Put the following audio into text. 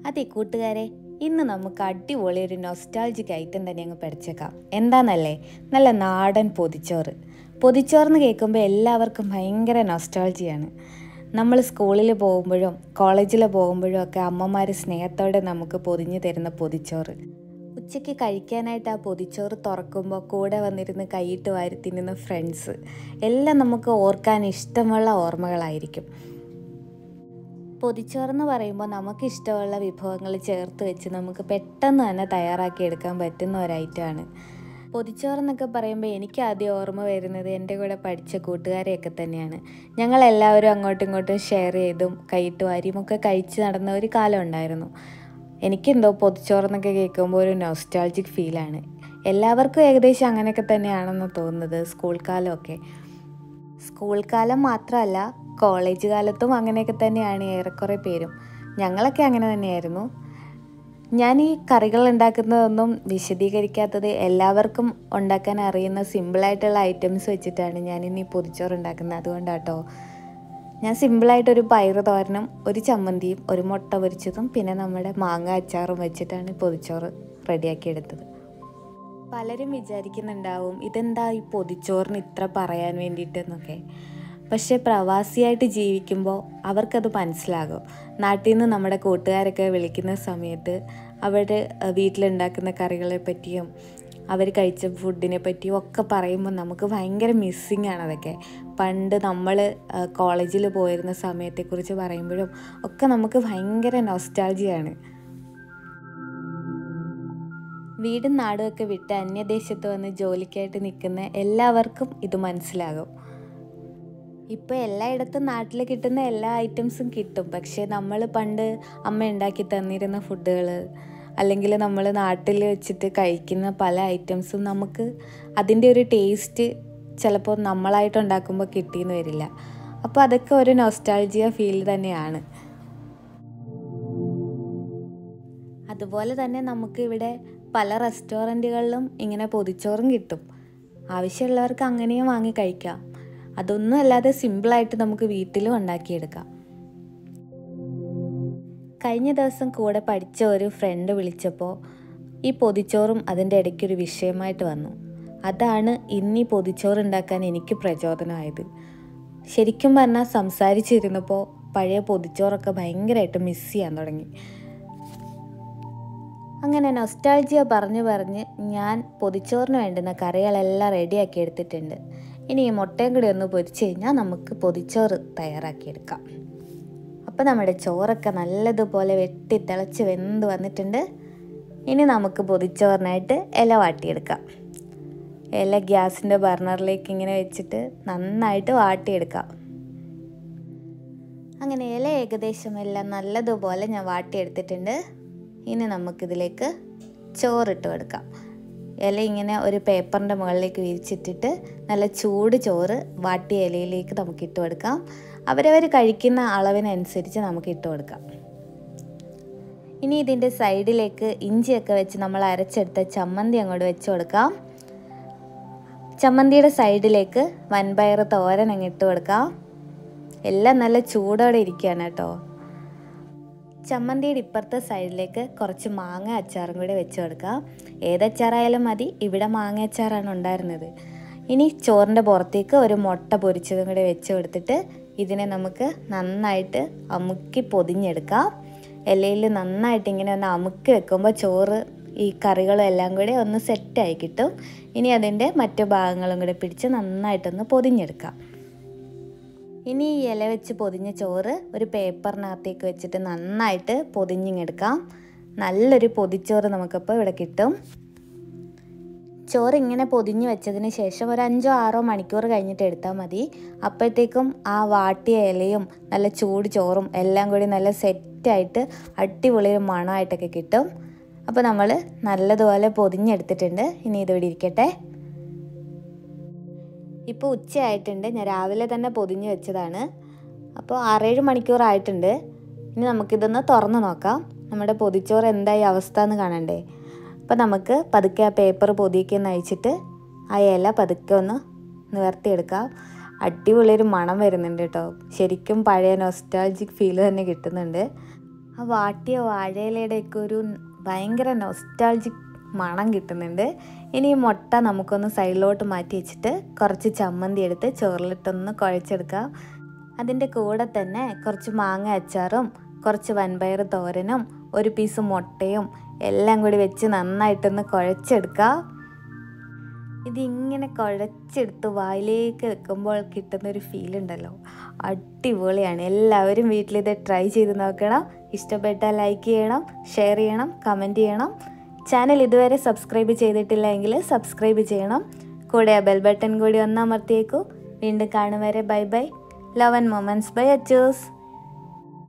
അതെ കൂട്ടുകാരെ ഇന്ന് നമുക്ക് അടിപൊളി ഒരു നൊസ്റ്റാൾജിക് ഐറ്റം തന്നെ അങ്ങ് പഠിച്ചേക്കാം എന്താന്നല്ലേ നല്ല നാടൻ പൊതിച്ചോറ് പൊതിച്ചോറെന്ന് കേൾക്കുമ്പോൾ എല്ലാവർക്കും ഭയങ്കര നൊസ്റ്റാൾജിയാണ് നമ്മൾ സ്കൂളിൽ പോകുമ്പോഴും കോളേജിൽ പോകുമ്പോഴും ഒക്കെ അമ്മമാർ സ്നേഹത്തോടെ നമുക്ക് പൊതിഞ്ഞു തരുന്ന പൊതിച്ചോറ് ഉച്ചയ്ക്ക് കഴിക്കാനായിട്ട് ആ പൊതിച്ചോറ് തുറക്കുമ്പോൾ കൂടെ വന്നിരുന്ന് കൈയിട്ട് വാരി തിന്നുന്ന ഫ്രണ്ട്സ് എല്ലാം നമുക്ക് ഓർക്കാൻ ഇഷ്ടമുള്ള ഓർമ്മകളായിരിക്കും പൊതിച്ചോറെന്ന് പറയുമ്പോൾ നമുക്ക് ഇഷ്ടമുള്ള വിഭവങ്ങൾ ചേർത്ത് വെച്ച് നമുക്ക് പെട്ടെന്ന് തന്നെ തയ്യാറാക്കി എടുക്കാൻ പറ്റുന്ന ഒരു ഐറ്റമാണ് പൊതിച്ചോറെന്നൊക്കെ പറയുമ്പോൾ എനിക്ക് ആദ്യം ഓർമ്മ വരുന്നത് എൻ്റെ കൂടെ പഠിച്ച കൂട്ടുകാരെയൊക്കെ തന്നെയാണ് ഞങ്ങളെല്ലാവരും അങ്ങോട്ടും ഇങ്ങോട്ടും ഷെയർ ചെയ്തും കൈയിട്ട് വാരിയും ഒക്കെ കഴിച്ച് നടന്ന ഒരു കാലം ഉണ്ടായിരുന്നു എനിക്കെന്തോ പൊതിച്ചോറെന്നൊക്കെ കേൾക്കുമ്പോൾ ഒരു നൊസ്റ്റാൾജിക് ഫീലാണ് എല്ലാവർക്കും ഏകദേശം അങ്ങനെയൊക്കെ തന്നെയാണെന്ന് തോന്നുന്നത് സ്കൂൾ കാലമൊക്കെ സ്കൂൾ കാലം മാത്രമല്ല കോളേജ് കാലത്തും അങ്ങനെയൊക്കെ തന്നെയാണ് ഏറെക്കുറെ പേരും ഞങ്ങളൊക്കെ അങ്ങനെ തന്നെയായിരുന്നു ഞാൻ ഈ കറികൾ ഉണ്ടാക്കുന്നതൊന്നും വിശദീകരിക്കാത്തത് എല്ലാവർക്കും ഉണ്ടാക്കാൻ അറിയുന്ന സിമ്പിളായിട്ടുള്ള ഐറ്റംസ് വെച്ചിട്ടാണ് ഞാൻ ഇനി പൊതിച്ചോറ് ഉണ്ടാക്കുന്നത് അതുകൊണ്ടാട്ടോ ഞാൻ സിമ്പിളായിട്ടൊരു പയറ് തോരനും ഒരു ചമ്മന്തിയും ഒരു മുട്ട പൊരിച്ചതും പിന്നെ നമ്മുടെ മാങ്ങ അച്ചാറും വെച്ചിട്ടാണ് പൊതിച്ചോറ് റെഡിയാക്കി എടുത്തത് പലരും വിചാരിക്കുന്നുണ്ടാവും ഇതെന്താ ഈ പൊതിച്ചോറിന് ഇത്ര പറയാൻ വേണ്ടിയിട്ടെന്നൊക്കെ പക്ഷേ പ്രവാസിയായിട്ട് ജീവിക്കുമ്പോൾ അവർക്കത് മനസ്സിലാകും നാട്ടിൽ നിന്ന് നമ്മുടെ കൂട്ടുകാരൊക്കെ വിളിക്കുന്ന സമയത്ത് അവർ വീട്ടിലുണ്ടാക്കുന്ന കറികളെ പറ്റിയും അവർ കഴിച്ച ഫുഡിനെ പറ്റിയും ഒക്കെ പറയുമ്പോൾ നമുക്ക് ഭയങ്കര മിസ്സിങ് ആണ് അതൊക്കെ പണ്ട് നമ്മൾ കോളേജിൽ പോയിരുന്ന സമയത്തെക്കുറിച്ച് പറയുമ്പോഴും ഒക്കെ നമുക്ക് ഭയങ്കര നൊസ്റ്റാൾജിയാണ് വീടും നാടും ഒക്കെ വിട്ട് അന്യദേശത്ത് വന്ന് ജോലിക്കായിട്ട് നിൽക്കുന്ന എല്ലാവർക്കും ഇത് മനസ്സിലാകും ഇപ്പോൾ എല്ലായിടത്തും നാട്ടിൽ കിട്ടുന്ന എല്ലാ ഐറ്റംസും കിട്ടും പക്ഷേ നമ്മൾ പണ്ട് അമ്മ ഉണ്ടാക്കി തന്നിരുന്ന ഫുഡുകൾ അല്ലെങ്കിൽ നമ്മൾ നാട്ടിൽ വെച്ചിട്ട് കഴിക്കുന്ന പല ഐറ്റംസും നമുക്ക് അതിൻ്റെ ഒരു ടേസ്റ്റ് ചിലപ്പോൾ നമ്മളായിട്ട് ഉണ്ടാക്കുമ്പോൾ കിട്ടിയെന്ന് വരില്ല അപ്പോൾ അതൊക്കെ ഒരു നൊസ്റ്റാൾജിയ ഫീൽ തന്നെയാണ് അതുപോലെ തന്നെ നമുക്ക് ഇവിടെ പല റെസ്റ്റോറൻറ്റുകളിലും ഇങ്ങനെ പൊതിച്ചോറും കിട്ടും ആവശ്യമുള്ളവർക്ക് അങ്ങനെയും വാങ്ങി കഴിക്കാം അതൊന്നും അല്ലാതെ സിമ്പിളായിട്ട് നമുക്ക് വീട്ടിലും ഉണ്ടാക്കിയെടുക്കാം കഴിഞ്ഞ ദിവസം കൂടെ പഠിച്ച ഒരു ഫ്രണ്ട് വിളിച്ചപ്പോൾ ഈ പൊതിച്ചോറും അതിൻ്റെ ഇടയ്ക്കൊരു വിഷയമായിട്ട് വന്നു അതാണ് ഇന്നീ പൊതിച്ചോറ് ഉണ്ടാക്കാൻ എനിക്ക് പ്രചോദനമായത് ശരിക്കും പറഞ്ഞാൽ സംസാരിച്ചിരുന്നപ്പോൾ പഴയ പൊതിച്ചോറൊക്കെ ഭയങ്കരമായിട്ട് മിസ് ചെയ്യാൻ തുടങ്ങി അങ്ങനെ നൊസ്റ്റാൾജിയ പറഞ്ഞു പറഞ്ഞ് ഞാൻ പൊതിച്ചോറിന് വേണ്ടുന്ന കറികളെല്ലാം റെഡിയാക്കി എടുത്തിട്ടുണ്ട് ഇനി ഈ മുട്ടയും കൂടി ഒന്ന് പൊരിച്ച് കഴിഞ്ഞാൽ നമുക്ക് പൊതിച്ചോറ് തയ്യാറാക്കിയെടുക്കാം അപ്പോൾ നമ്മുടെ ചോറൊക്കെ നല്ലതുപോലെ വെട്ടി തിളച്ച് വെന്ത് വന്നിട്ടുണ്ട് ഇനി നമുക്ക് പൊതിച്ചോറിനായിട്ട് ഇല വാട്ടിയെടുക്കാം ഇല ഗ്യാസിൻ്റെ ബർണറിലേക്ക് ഇങ്ങനെ വെച്ചിട്ട് നന്നായിട്ട് വാട്ടിയെടുക്കാം അങ്ങനെ ഇല ഏകദേശം എല്ലാം നല്ലതുപോലെ ഞാൻ വാട്ടിയെടുത്തിട്ടുണ്ട് ഇനി നമുക്കിതിലേക്ക് ചോറിട്ട് കൊടുക്കാം ഇല ഇങ്ങനെ ഒരു പേപ്പറിൻ്റെ മുകളിലേക്ക് വിരിച്ചിട്ടിട്ട് നല്ല ചൂട് ചോറ് വാട്ടിയ ഇലയിലേക്ക് നമുക്ക് ഇട്ട് കൊടുക്കാം അവരവർ കഴിക്കുന്ന അളവിനനുസരിച്ച് നമുക്ക് ഇട്ട് കൊടുക്കാം ഇനി ഇതിൻ്റെ സൈഡിലേക്ക് ഇഞ്ചിയൊക്കെ വെച്ച് നമ്മൾ അരച്ചെടുത്ത ചമ്മന്തി അങ്ങോട്ട് വെച്ച് കൊടുക്കാം ചമ്മന്തിയുടെ സൈഡിലേക്ക് വൻപയർ തോരൻ അങ്ങ് ഇട്ട് കൊടുക്കാം എല്ലാം നല്ല ചൂടോടെ ഇരിക്കുകയാണ് കേട്ടോ ചമ്മന്തിയുടെ ഇപ്പുറത്തെ സൈഡിലേക്ക് കുറച്ച് മാങ്ങ അച്ചാറും കൂടെ വെച്ച് കൊടുക്കാം ഏതച്ചാറായാലും മതി ഇവിടെ മാങ്ങ അച്ചാറാണ് ഉണ്ടായിരുന്നത് ഇനി ചോറിൻ്റെ പുറത്തേക്ക് ഒരു മുട്ട പൊരിച്ചതും കൂടെ വെച്ച് കൊടുത്തിട്ട് ഇതിനെ നമുക്ക് നന്നായിട്ട് അമുക്കി പൊതിഞ്ഞെടുക്കാം ഇലയിൽ നന്നായിട്ട് ഇങ്ങനെ ഒന്ന് അമുക്കി വെക്കുമ്പോൾ ചോറ് ഈ കറികളും എല്ലാം കൂടെ ഒന്ന് സെറ്റായി കിട്ടും ഇനി അതിൻ്റെ മറ്റു ഭാഗങ്ങളും കൂടെ പിടിച്ച് നന്നായിട്ടൊന്ന് പൊതിഞ്ഞെടുക്കാം ഇനി ഈ ഇല വെച്ച് പൊതിഞ്ഞ ചോറ് ഒരു പേപ്പറിനകത്തേക്ക് വെച്ചിട്ട് നന്നായിട്ട് പൊതിഞ്ഞിങ്ങെടുക്കാം നല്ലൊരു പൊതിച്ചോറ് നമുക്കപ്പോൾ ഇവിടെ കിട്ടും ചോറ് ഇങ്ങനെ പൊതിഞ്ഞ് വെച്ചതിന് ശേഷം ഒരു അഞ്ചോ ആറോ മണിക്കൂർ കഴിഞ്ഞിട്ട് എടുത്താൽ മതി അപ്പോഴത്തേക്കും ആ വാട്ടിയ ഇലയും നല്ല ചൂട് ചോറും എല്ലാം കൂടി നല്ല സെറ്റായിട്ട് അടിപൊളി ഒരു മണമായിട്ടൊക്കെ കിട്ടും അപ്പോൾ നമ്മൾ നല്ലതുപോലെ പൊതിഞ്ഞെടുത്തിട്ടുണ്ട് ഇനി ഇതിവിടെ ഇരിക്കട്ടെ ഇപ്പോൾ ഉച്ചയായിട്ടുണ്ട് ഞാൻ രാവിലെ തന്നെ പൊതിഞ്ഞ് വെച്ചതാണ് അപ്പോൾ ആറേഴ് മണിക്കൂർ ആയിട്ടുണ്ട് ഇനി നമുക്കിതൊന്ന് തുറന്ന് നോക്കാം നമ്മുടെ പൊതിച്ചോറ് എന്തായി അവസ്ഥ എന്ന് കാണണ്ടേ അപ്പോൾ നമുക്ക് പതുക്കെ ആ പേപ്പർ പൊതിയൊക്കെ ഒന്ന് അയച്ചിട്ട് ആ ഇല പതുക്കെ ഒന്ന് നിവർത്തിയെടുക്കാം അടിപൊളിയൊരു മണം വരുന്നുണ്ട് കേട്ടോ ശരിക്കും പഴയ നൊസ്റ്റാൾജിക് ഫീൽ തന്നെ കിട്ടുന്നുണ്ട് ആ വാട്ടിയ വാഴയിലയുടെയൊക്കെ ഒരു ഭയങ്കര നൊസ്റ്റാൾജിക് മണം കിട്ടുന്നുണ്ട് ഇനി ഈ മുട്ട നമുക്കൊന്ന് സൈഡിലോട്ട് മാറ്റി വെച്ചിട്ട് കുറച്ച് ചമ്മന്തി എടുത്ത് ചോറിലിട്ടൊന്ന് കുഴച്ചെടുക്കാം അതിൻ്റെ കൂടെ തന്നെ കുറച്ച് മാങ്ങ അച്ചാറും കുറച്ച് വൻപയർ തോരനും ഒരു പീസ് മുട്ടയും എല്ലാം കൂടി വെച്ച് നന്നായിട്ടൊന്ന് കുഴച്ചെടുക്കാം ഇതിങ്ങനെ കുഴച്ചെടുത്ത് വായിലേക്ക് വെക്കുമ്പോൾ കിട്ടുന്ന ഒരു ഫീൽ ഉണ്ടല്ലോ അടിപൊളിയാണ് എല്ലാവരും വീട്ടിൽ ഇത് ട്രൈ ചെയ്ത് നോക്കണം ഇഷ്ടപ്പെട്ടാൽ ലൈക്ക് ചെയ്യണം ഷെയർ ചെയ്യണം കമൻറ്റ് ചെയ്യണം ചാനൽ ഇതുവരെ സബ്സ്ക്രൈബ് ചെയ്തിട്ടില്ല എങ്കിൽ സബ്സ്ക്രൈബ് ചെയ്യണം കൂടെ ആ ബെൽ ബട്ടൺ കൂടി ഒന്ന് അമർത്തിയേക്കൂ വീണ്ടും കാണും വരെ bye bye love and moments bye അച്ചൂസ്